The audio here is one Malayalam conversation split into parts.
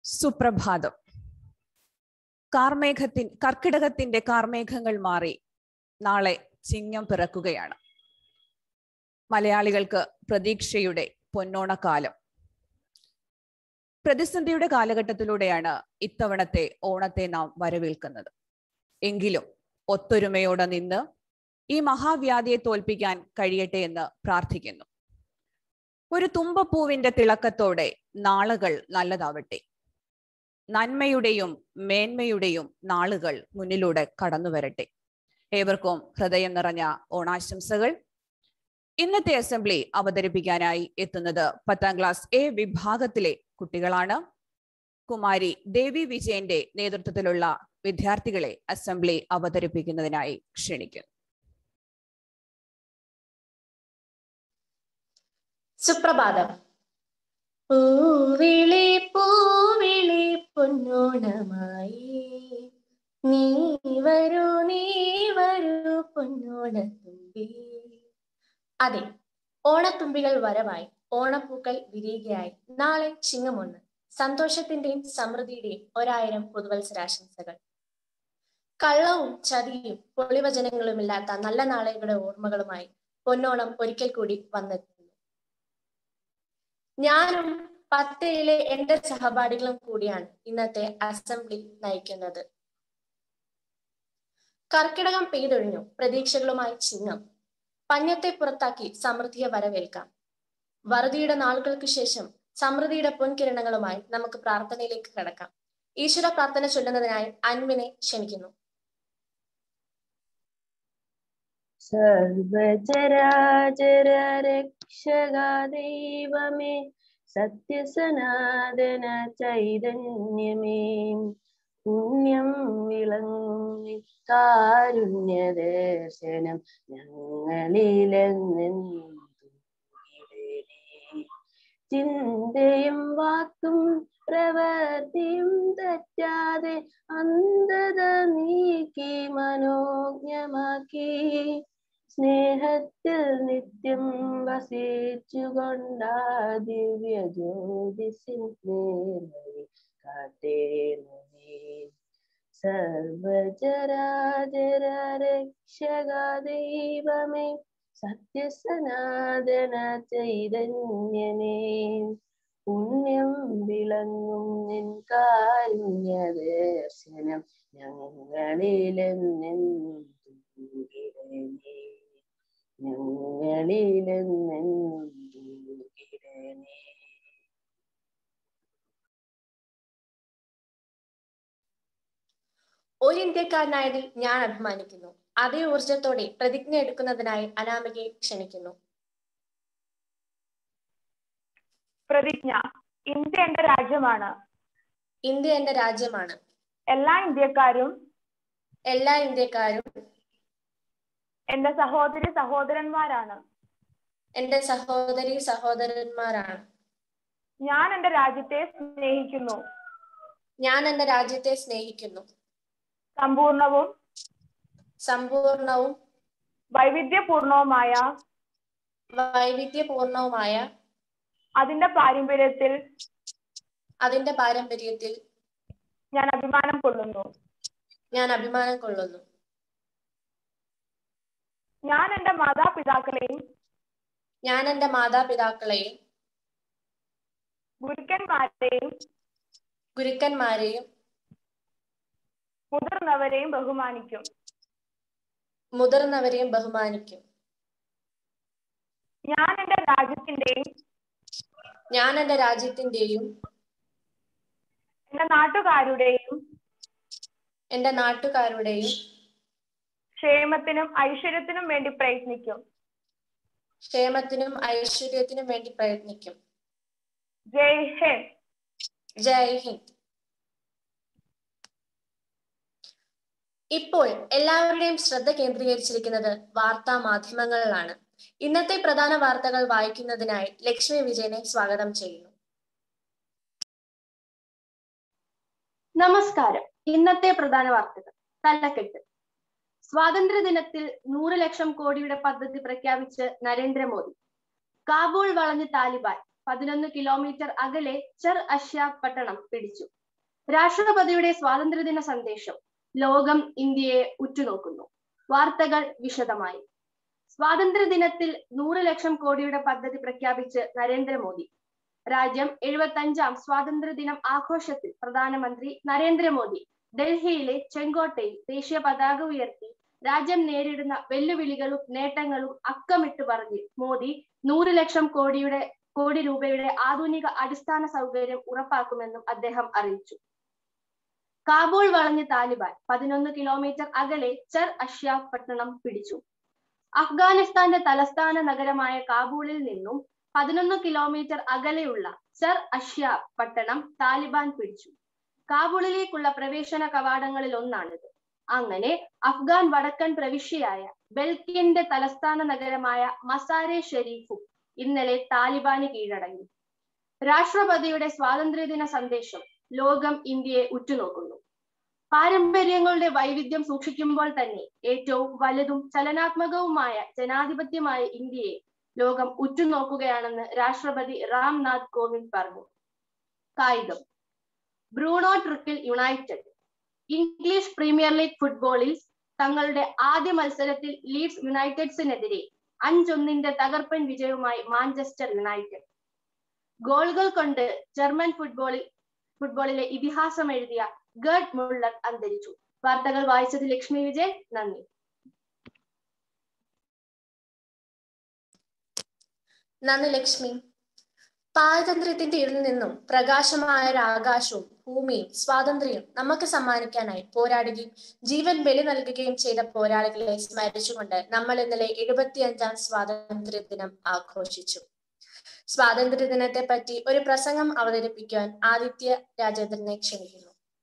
സുപ്രഭാതം കാർമേഘത്തിൻ കർക്കിടകത്തിന്റെ കാർമേഘങ്ങൾ മാറി നാളെ ചിങ്ങം പിറക്കുകയാണ് മലയാളികൾക്ക് പ്രതീക്ഷയുടെ പൊന്നോണക്കാലം പ്രതിസന്ധിയുടെ കാലഘട്ടത്തിലൂടെയാണ് ഇത്തവണത്തെ ഓണത്തെ നാം വരവേൽക്കുന്നത് എങ്കിലും ഒത്തൊരുമയോടെ നിന്ന് ഈ മഹാവ്യാധിയെ തോൽപ്പിക്കാൻ കഴിയട്ടെ എന്ന് പ്രാർത്ഥിക്കുന്നു ഒരു തുമ്പപ്പൂവിന്റെ തിളക്കത്തോടെ നാളുകൾ നല്ലതാവട്ടെ നന്മയുടെയും മേന്മയുടെയും നാളുകൾ മുന്നിലൂടെ കടന്നു വരട്ടെ ഏവർക്കും ഹൃദയം നിറഞ്ഞ ഓണാശംസകൾ ഇന്നത്തെ അസംബ്ലി അവതരിപ്പിക്കാനായി എത്തുന്നത് പത്താം ക്ലാസ് എ വിഭാഗത്തിലെ കുട്ടികളാണ് കുമാരി ദേവി വിജയന്റെ നേതൃത്വത്തിലുള്ള വിദ്യാർത്ഥികളെ അസംബ്ലി അവതരിപ്പിക്കുന്നതിനായി ക്ഷണിക്കുന്നു സുപ്രഭാതം പൂവിളി പൂവിളി പൊന്നോണമായി നീ വരൂ നീ വരൂ പൊന്നോണത്തുമ്പി അതെ ഓണത്തുമ്പികൾ വരവായി ഓണപ്പൂക്കൾ വിരിയുകയായി നാളെ ചിങ്ങമൊന്ന് സന്തോഷത്തിന്റെയും സമൃദ്ധിയുടെയും ഒരായിരം പുതുവത്സരാശംസകൾ കള്ളവും ചതിയും പൊളിവചനങ്ങളുമില്ലാത്ത നല്ല നാളുകളുടെ ഓർമ്മകളുമായി പൊന്നോണം ഒരിക്കൽ കൂടി വന്നെത്തുന്നു ഞാനും പത്തയിലെ എന്റെ സഹപാഠികളും കൂടിയാണ് ഇന്നത്തെ അസംബ്ലി നയിക്കുന്നത് കർക്കിടകം പെയ്തൊഴിഞ്ഞു പ്രതീക്ഷകളുമായി ചിങ്ങം പഞ്ഞത്തെ പുറത്താക്കി സമൃദ്ധിയെ വരവേൽക്കാം വറുതിയുടെ നാളുകൾക്ക് ശേഷം സമൃദ്ധിയുടെ പൊൻകിരണങ്ങളുമായി നമുക്ക് പ്രാർത്ഥനയിലേക്ക് കടക്കാം ഈശ്വര പ്രാർത്ഥന ചൊല്ലുന്നതിനായി അൻവിനെ ക്ഷണിക്കുന്നു സർവചരാചര രക്ഷക ദൈവമേ സത്യസനാതന ചൈതന്യമേ പുണ്യം വിളങ്ങും കാരുണ്യ ദർശനം ഞങ്ങളിലെന്നും ചിന്തയും വാക്കും പ്രവൃത്തിയും തെറ്റാതെ അന്ധത നീക്കി മനോജ്ഞമാക്കി സ്നേഹത്തിൽ നിത്യം വസിച്ചുകൊണ്ടാ ദിവ്യ ജ്യോതിസിൻ നേർവഴി കാട്ടേണമേ സർവചരാചര രക്ഷക ദൈവമേ സത്യസനാതന ചൈതന്യമേ പുണ്യം വിളങ്ങും നിൻ കാരുണ്യ ദർശനം ഞങ്ങളിലെന്നും തൂകിടണേ ഞങ്ങളിലെന്നും തൂകിടണേ ഒരു ഇന്ത്യക്കാരനായതിൽ ഞാൻ അഭിമാനിക്കുന്നു അതേ ഊർജത്തോടെ പ്രതിജ്ഞ എടുക്കുന്നതിനായി അനാമികയെ ക്ഷണിക്കുന്നു പ്രതിജ്ഞ ഇന്ത്യ എന്റെ രാജ്യമാണ് ഇന്ത്യ എന്റെ രാജ്യമാണ് എല്ലാ ഇന്ത്യക്കാരും എല്ലാ ഇന്ത്യക്കാരും എന്റെ സഹോദരി സഹോദരന്മാരാണ് എന്റെ സഹോദരി സഹോദരന്മാരാണ് ഞാൻ എന്റെ രാജ്യത്തെ സ്നേഹിക്കുന്നു ഞാൻ എന്റെ രാജ്യത്തെ സ്നേഹിക്കുന്നു സമ്പൂർണവും സമ്പൂർണവും വൈവിധ്യപൂർണവുമായ വൈവിധ്യപൂർണവുമായ അതിന്റെ പാരമ്പര്യത്തിൽ അതിന്റെ പാരമ്പര്യത്തിൽ ഞാൻ അഭിമാനം കൊള്ളുന്നു ഞാൻ അഭിമാനം കൊള്ളുന്നു ഞാൻ എന്റെ മാതാപിതാക്കളെയും ഞാൻ എന്റെ മാതാപിതാക്കളെയും ഗുരുക്കന്മാരെയും ഗുരുക്കന്മാരെയും മുതിർന്നവരെയും ബഹുമാനിക്കും മുതിർന്നവരെയും ബഹുമാനിക്കും ഞാൻ എന്റെ രാജ്യത്തിന്റെയും ഞാൻ എന്റെ രാജ്യത്തിന്റെയും എന്റെ നാട്ടുകാരുടെയും എന്റെ നാട്ടുകാരുടെയും ക്ഷേമത്തിനും ഐശ്വര്യത്തിനും വേണ്ടി പ്രയത്നിക്കും ക്ഷേമത്തിനും ഐശ്വര്യത്തിനും വേണ്ടി പ്രയത്നിക്കും ജയ് ഹിന്ദ് ജയ് ഹിന്ദ് ഇപ്പോൾ എല്ലാവരുടെയും ശ്രദ്ധ കേന്ദ്രീകരിച്ചിരിക്കുന്നത് വാർത്താ മാധ്യമങ്ങളിലാണ് ഇന്നത്തെ പ്രധാന വാർത്തകൾ വായിക്കുന്നതിനായി ലക്ഷ്മി വിജയനെ സ്വാഗതം ചെയ്യുന്നു നമസ്കാരം ഇന്നത്തെ പ്രധാന വാർത്തകൾ തലക്കെട്ട് സ്വാതന്ത്ര്യ ദിനത്തിൽ നൂറ് ലക്ഷം കോടിയുടെ പദ്ധതി പ്രഖ്യാപിച്ച് നരേന്ദ്രമോദി കാബൂൾ വളഞ്ഞ് താലിബാൻ പതിനൊന്ന് കിലോമീറ്റർ അകലെ ചെർ അഷ്യ പട്ടണം പിടിച്ചു രാഷ്ട്രപതിയുടെ സ്വാതന്ത്ര്യദിന സന്ദേശം ലോകം ഇന്ത്യയെ ഉറ്റുനോക്കുന്നു വാർത്തകൾ വിശദമായി സ്വാതന്ത്ര്യദിനത്തിൽ നൂറ് ലക്ഷം കോടിയുടെ പദ്ധതി പ്രഖ്യാപിച്ച് നരേന്ദ്രമോദി രാജ്യം എഴുപത്തഞ്ചാം സ്വാതന്ത്ര്യദിനം ആഘോഷത്തിൽ പ്രധാനമന്ത്രി നരേന്ദ്രമോദി ഡൽഹിയിലെ ചെങ്കോട്ടയിൽ ദേശീയ പതാക ഉയർത്തി രാജ്യം നേരിടുന്ന വെല്ലുവിളികളും നേട്ടങ്ങളും അക്കമിട്ട് പറഞ്ഞ് മോദി നൂറ് ലക്ഷം കോടിയുടെ കോടി രൂപയുടെ ആധുനിക അടിസ്ഥാന സൗകര്യം ഉറപ്പാക്കുമെന്നും അദ്ദേഹം അറിയിച്ചു കാബൂൾ വളഞ്ഞ് താലിബാൻ പതിനൊന്ന് കിലോമീറ്റർ അകലെ ചർ അഷ്യാഫ് പട്ടണം പിടിച്ചു അഫ്ഗാനിസ്ഥാന്റെ തലസ്ഥാന നഗരമായ കാബൂളിൽ നിന്നും പതിനൊന്ന് കിലോമീറ്റർ അകലെയുള്ള ചർ അഷ്യാഫ് പട്ടണം താലിബാൻ പിടിച്ചു കാബൂളിലേക്കുള്ള പ്രവേശന കവാടങ്ങളിൽ ഒന്നാണിത് അങ്ങനെ അഫ്ഗാൻ വടക്കൻ പ്രവിശ്യയായ ബെൽക്കിന്റെ തലസ്ഥാന നഗരമായ മസാരെ ഷെരീഫും ഇന്നലെ താലിബാന് കീഴടങ്ങി രാഷ്ട്രപതിയുടെ സ്വാതന്ത്ര്യദിന സന്ദേശം ലോകം ഇന്ത്യയെ ഉറ്റുനോക്കുന്നു പാരമ്പര്യങ്ങളുടെ വൈവിധ്യം സൂക്ഷിക്കുമ്പോൾ തന്നെ ഏറ്റവും വലുതും ചലനാത്മകവുമായ ജനാധിപത്യമായ ഇന്ത്യയെ ലോകം ഉറ്റുനോക്കുകയാണെന്ന് രാഷ്ട്രപതി രാംനാഥ് കോവിന്ദ് പറഞ്ഞു കായികം ബ്രൂണോ ട്രിക്കിൽ യുണൈറ്റഡ് ഇംഗ്ലീഷ് പ്രീമിയർ ലീഗ് ഫുട്ബോളിൽ തങ്ങളുടെ ആദ്യ മത്സരത്തിൽ ലീഡ്സ് യുണൈറ്റഡ്സിനെതിരെ അഞ്ചൊന്നിന്റെ തകർപ്പൻ വിജയവുമായി മാഞ്ചസ്റ്റർ യുണൈറ്റഡ് ഗോളുകൾ കൊണ്ട് ജർമ്മൻ ഫുട്ബോളിൽ ഫുട്ബോളിലെ ഇതിഹാസം എഴുതിയ ഗർഡ് മുള്ളർ അന്തരിച്ചു വാർത്തകൾ വായിച്ചത് ലക്ഷ്മി വിജയ് നന്ദി നന്ദി ലക്ഷ്മി പാരതന്ത്ര്യത്തിന്റെ ഇരുളിൽ നിന്നും പ്രകാശമായ ഒരു ആകാശവും ഭൂമിയും സ്വാതന്ത്ര്യവും നമുക്ക് സമ്മാനിക്കാനായി പോരാടുകയും ജീവൻ ബലി നൽകുകയും ചെയ്ത പോരാളികളെ സ്മരിച്ചുകൊണ്ട് നമ്മൾ ഇന്നലെ എഴുപത്തിയഞ്ചാം സ്വാതന്ത്ര്യ ദിനം ആഘോഷിച്ചു സ്വാതന്ത്ര്യ ദിനത്തെ പറ്റി ഒരു പ്രസംഗം അവതരിപ്പിക്കുവാൻ ആദിത്യ രാജേന്ദ്രനെ ക്ഷണിക്കുന്നു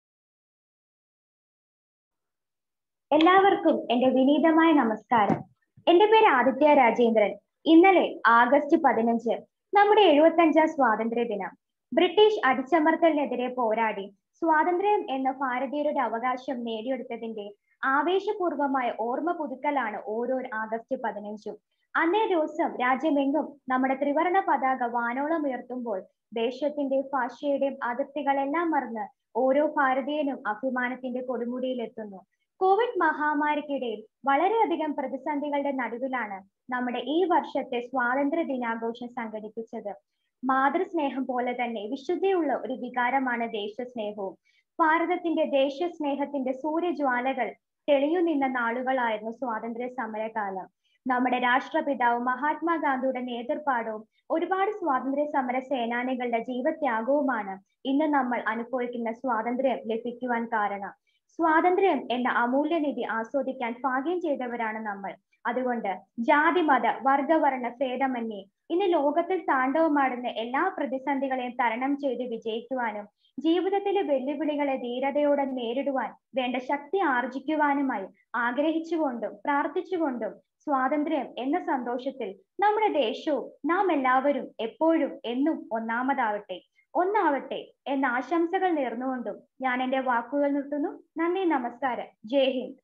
എല്ലാവർക്കും എന്റെ വിനീതമായ നമസ്കാരം എന്റെ പേര് ആദിത്യ രാജേന്ദ്രൻ ഇന്നലെ ആഗസ്റ്റ് പതിനഞ്ച് നമ്മുടെ എഴുപത്തഞ്ചാം സ്വാതന്ത്ര്യ ദിനം ബ്രിട്ടീഷ് അടിച്ചമർത്തലിനെതിരെ പോരാടി സ്വാതന്ത്ര്യം എന്ന ഭാരതീയരുടെ അവകാശം നേടിയെടുത്തതിന്റെ ആവേശപൂർവമായ ഓർമ്മ പുതുക്കലാണ് ഓരോ ആഗസ്റ്റ് പതിനഞ്ചും അന്നേ ദിവസം രാജ്യമെങ്ങും നമ്മുടെ ത്രിവർണ പതാക വാനോളം ഉയർത്തുമ്പോൾ ദേശത്തിന്റെ ഭാഷയുടെയും അതിർത്തികളെല്ലാം മറന്ന് ഓരോ ഭാരതീയനും അഭിമാനത്തിന്റെ കൊടുമുടിയിലെത്തുന്നു കോവിഡ് മഹാമാരിക്കിടയിൽ വളരെയധികം പ്രതിസന്ധികളുടെ നടുവിലാണ് നമ്മുടെ ഈ വർഷത്തെ സ്വാതന്ത്ര്യ ദിനാഘോഷം സംഘടിപ്പിച്ചത് മാതൃസ്നേഹം പോലെ തന്നെ വിശുദ്ധിയുള്ള ഒരു വികാരമാണ് ദേശസ്നേഹവും ഭാരതത്തിന്റെ ദേശസ്നേഹത്തിന്റെ സൂര്യജ്വാലകൾ തെളിയു നിന്ന നാളുകളായിരുന്നു സ്വാതന്ത്ര്യ സമരകാലം നമ്മുടെ രാഷ്ട്രപിതാവ് മഹാത്മാഗാന്ധിയുടെ നേതൃപാടവും ഒരുപാട് സ്വാതന്ത്ര്യ സമര സേനാനികളുടെ ജീവത്യാഗവുമാണ് ഇന്ന് നമ്മൾ അനുഭവിക്കുന്ന സ്വാതന്ത്ര്യം ലഭിക്കുവാൻ കാരണം സ്വാതന്ത്ര്യം എന്ന അമൂല്യനിധി ആസ്വദിക്കാൻ ഭാഗ്യം ചെയ്തവരാണ് നമ്മൾ അതുകൊണ്ട് ജാതി മത വർഗവർണ്ണ ഭേദമന്യേ ഇന്ന് ലോകത്തിൽ താണ്ഡവമാടുന്ന എല്ലാ പ്രതിസന്ധികളെയും തരണം ചെയ്ത് വിജയിക്കുവാനും ജീവിതത്തിലെ വെല്ലുവിളികളെ ധീരതയോടെ നേരിടുവാൻ വേണ്ട ശക്തി ആർജിക്കുവാനുമായി ആഗ്രഹിച്ചുകൊണ്ടും പ്രാർത്ഥിച്ചുകൊണ്ടും സ്വാതന്ത്ര്യം എന്ന സന്തോഷത്തിൽ നമ്മുടെ ദേശവും നാം എല്ലാവരും എപ്പോഴും എന്നും ഒന്നാമതാവട്ടെ ഒന്നാവട്ടെ എന്ന ആശംസകൾ നേർന്നുകൊണ്ടും ഞാൻ എന്റെ വാക്കുകൾ നിർത്തുന്നു നന്ദി നമസ്കാരം ജയ് ഹിന്ദ്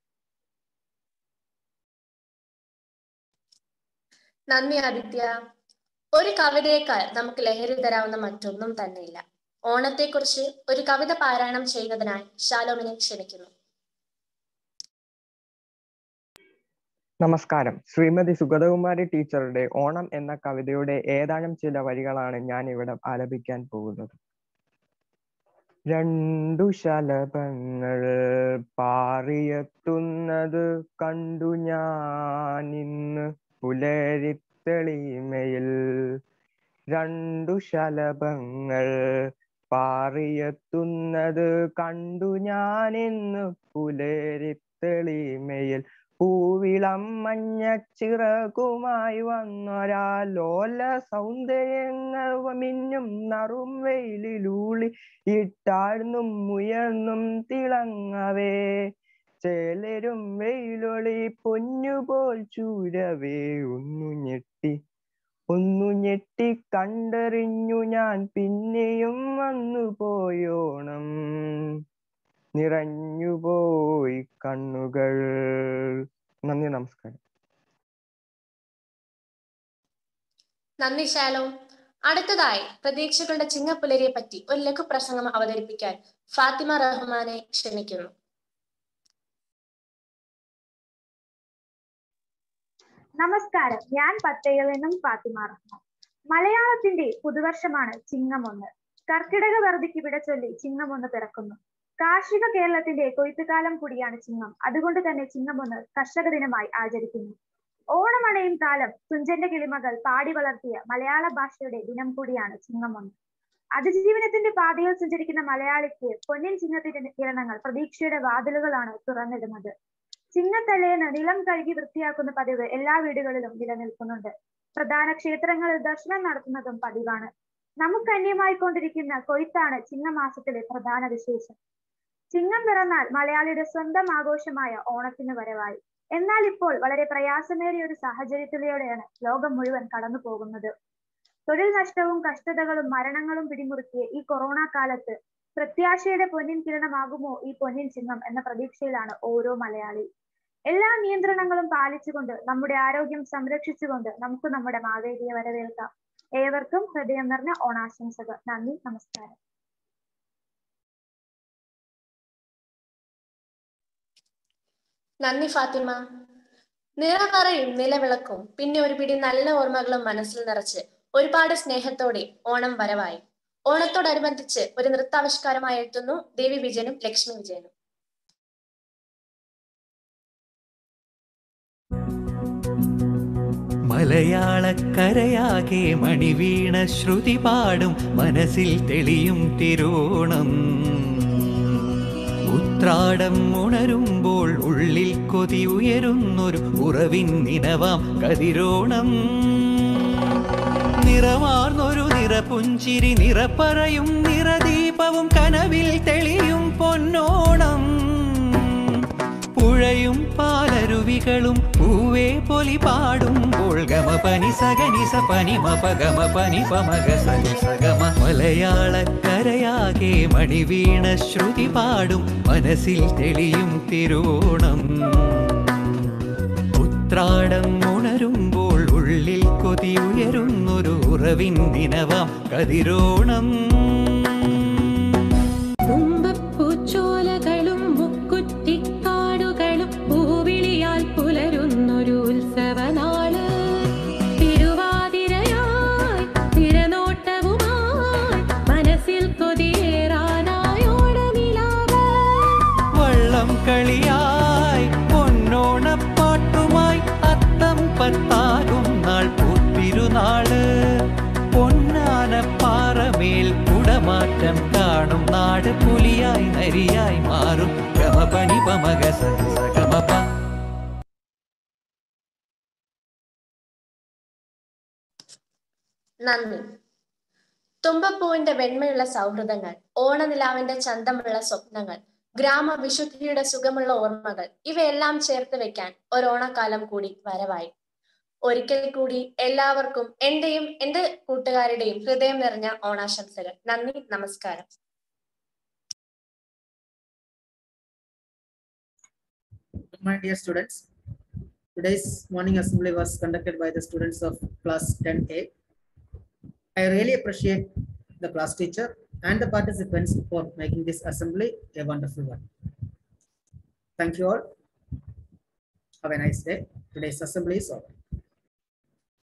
നന്ദി ആദിത്യ ഒരു കവിതയേക്കാൾ നമുക്ക് ലഹരി തരാവുന്ന മറ്റൊന്നും തന്നെയില്ല ഓണത്തെക്കുറിച്ച് ഒരു കവിത പാരായണം ചെയ്യുന്നതിനായി ശാലോമിനെ ക്ഷണിക്കുന്നു നമസ്കാരം ശ്രീമതി സുഗതകുമാരി ടീച്ചറുടെ ഓണം എന്ന കവിതയുടെ ഏതാനും ചില വരികളാണ് ഞാൻ ഇവിടെ ആലപിക്കാൻ പോകുന്നത് രണ്ടു ശലഭങ്ങൾ പാറിയെത്തുന്നത് കണ്ടു ഞാൻ ഇന്ന് പുലരിത്തെളിമയിൽ രണ്ടു ശലഭങ്ങൾ പാറിയെത്തുന്നത് കണ്ടു ഞാൻ ഇന്ന് പുലരിത്തെളിമയിൽ പൂവിളം മഞ്ഞച്ചിറകുമായി വന്നൊരാ ലോല സൗന്ദര്യങ്ങൾ മിന്നും നറും വെയിലിലൂളി ഇട്ടാഴ്ന്നും ഉയർന്നും തിളങ്ങവേ ചേലരും വെയിലൊളി പൊന്നുപോൽ ചൂരവേ ഒന്നു ഞെട്ടി ഒന്നു ഞെട്ടി കണ്ടറിഞ്ഞു ഞാൻ പിന്നെയും വന്നു പോയോണം നിറഞ്ഞുപോയി കണ്ണുകൾ നന്ദി നമസ്കാരം നന്ദി ശാലോ അടുത്തതായി പ്രതീക്ഷകളുടെ ചിങ്ങപ്പുലരിയെ പറ്റി ഒരു ലഘു പ്രസംഗം അവതരിപ്പിക്കാൻ ഫാത്തിമ റഹ്മാനെ ക്ഷണിക്കുന്നു നമസ്കാരം ഞാൻ പത്തയിൽ നിന്നും ഫാത്തിമ റഹ്മാൻ മലയാളത്തിന്റെ പുതുവർഷമാണ് ചിങ്ങം ഒന്ന് കർക്കിടക വറുതിക്ക് വിട ചൊല്ലി ചിങ്ങം ഒന്ന് പിറക്കുന്നു കാർഷിക കേരളത്തിന്റെ കൊയ്ത്തുകാലം കൂടിയാണ് ചിങ്ങം അതുകൊണ്ട് തന്നെ ചിങ്ങം ഒന്ന് കർഷക ദിനമായി ആചരിക്കുന്നു ഓണമണയും കാലം തുഞ്ചന്റെ കിളിമകൾ പാടി വളർത്തിയ മലയാള ഭാഷയുടെ ദിനം കൂടിയാണ് ചിങ്ങം ഒന്ന് അതിജീവനത്തിന്റെ പാതയിൽ സഞ്ചരിക്കുന്ന മലയാളിക്ക് പൊന്നിൻ ചിങ്ങത്തിന്റെ കിരണങ്ങൾ പ്രതീക്ഷയുടെ വാതിലുകളാണ് തുറന്നിടുന്നത് ചിങ്ങത്തലേന്ന് നിലം കഴുകി വൃത്തിയാക്കുന്ന പതിവ് എല്ലാ വീടുകളിലും നിലനിൽക്കുന്നുണ്ട് പ്രധാന ക്ഷേത്രങ്ങളിൽ ദർശനം നടത്തുന്നതും പതിവാണ് നമുക്ക് അന്യമായിക്കൊണ്ടിരിക്കുന്ന കൊയ്ത്താണ് ചിങ്ങമാസത്തിലെ പ്രധാന വിശേഷം ചിങ്ങം പിറന്നാൽ മലയാളിയുടെ സ്വന്തം ആഘോഷമായ ഓണത്തിന് വരവായി എന്നാൽ ഇപ്പോൾ വളരെ പ്രയാസമേറിയ ഒരു സാഹചര്യത്തിലൂടെയാണ് ലോകം മുഴുവൻ കടന്നു പോകുന്നത് തൊഴിൽ നഷ്ടവും കഷ്ടതകളും മരണങ്ങളും പിടിമുറുക്കിയ ഈ കൊറോണ കാലത്ത് പ്രത്യാശയുടെ പൊന്നിൻ കിരണമാകുമോ ഈ പൊന്നിൻ ചിങ്ങം എന്ന പ്രതീക്ഷയിലാണ് ഓരോ മലയാളി എല്ലാ നിയന്ത്രണങ്ങളും പാലിച്ചുകൊണ്ട് നമ്മുടെ ആരോഗ്യം സംരക്ഷിച്ചുകൊണ്ട് നമുക്ക് നമ്മുടെ മാവേലിയെ വരവേൽക്കാം ഏവർക്കും ഹൃദയം നിറഞ്ഞ ഓണാശംസകൾ നന്ദി നമസ്കാരം നന്ദി ഫാത്തിമ നിറമറയും നിലവിളക്കും പിന്നെ ഒരു പിടി നല്ല ഓർമ്മകളും മനസ്സിൽ നിറച്ച് ഒരുപാട് സ്നേഹത്തോടെ ഓണം വരവായി ഓണത്തോടനുബന്ധിച്ച് ഒരു നൃത്താവിഷ്കാരമായി എത്തുന്നു ദേവി വിജയനും ലക്ഷ്മി വിജയനും മലയാളക്കരയാകെ മണിവീണ ശ്രുതി പാടും മനസ്സിൽ തെളിയും തിരോണം ഉത്രാടം ഉണരുമ്പോൾ ഉള്ളിൽ കൊതി ഉയരുന്നൊരു ഉറവിൻ നിനവാം കതിരോണം നിറമാർന്നൊരു നിറപുഞ്ചിരി നിറപ്പറയും നിറദീപവും കനവിൽ തെളിയും പൊന്നോണം പുഴയും പാലരുവികളും പൂവേ പൊലി പാടുമ്പോൾ ഗമ പനി സഗനി സ പനി മപ ഗമ പനി പമഗ സനി സഗമ മലയാളക്കരയാകെ മണിവീണ ശ്രുതി പാടും മനസ്സിൽ തെളിയും തിരോണം ഉത്രാടം ഉണരുമ്പോൾ ഉള്ളിൽ കൊതി ഉയരുന്നൊരു ഉറവിൻ ദിനവാം കതിരോണം തുമ്പപ്പൂച്ചോലകളും മുക്കുറ്റിക്കാടുകളും പൂവിളിയാൽ പുലരുന്നൊരു ഉത്സവനാള് തിരുവാതിരയായി തിരനോട്ടവുമായി മനസ്സിൽ കൊതിയേറാനായോണമിലാവ് വള്ളം കളിയായി പൊന്നോണപ്പാട്ടുമായി അത്തം പത്താകും നാൾ പൂത്തിരുനാള് പൊന്നാനപ്പാറമേൽ കുടമാറ്റം കാണും നാട് പുലിയായി നരിയായി മാറും ഗമപനി പമഗ സഗമപ നന്ദി തുമ്പപ്പൂവിന്റെ വെണ്മയുള്ള സൗഹൃദങ്ങൾ ഓണനിലാവിന്റെ ചന്തമുള്ള സ്വപ്നങ്ങൾ ഗ്രാമവിശുദ്ധിയുടെ സുഖമുള്ള ഓർമ്മകൾ ഇവയെല്ലാം ചേർത്ത് വെക്കാൻ ഒരോണക്കാലം കൂടി വരവായി ഒരിക്കൽ കൂടി എല്ലാവർക്കും എന്റെയും എന്റെ കൂട്ടുകാരുടെയും ഹൃദയം നിറഞ്ഞ ഓണാശംസകൾ നന്ദി നമസ്കാരം My dear students, today's morning assembly was conducted by the students of class 10A. I really appreciate the class teacher and the participants for making this assembly a wonderful one. Thank you all. Have a nice day. Today's assembly is over.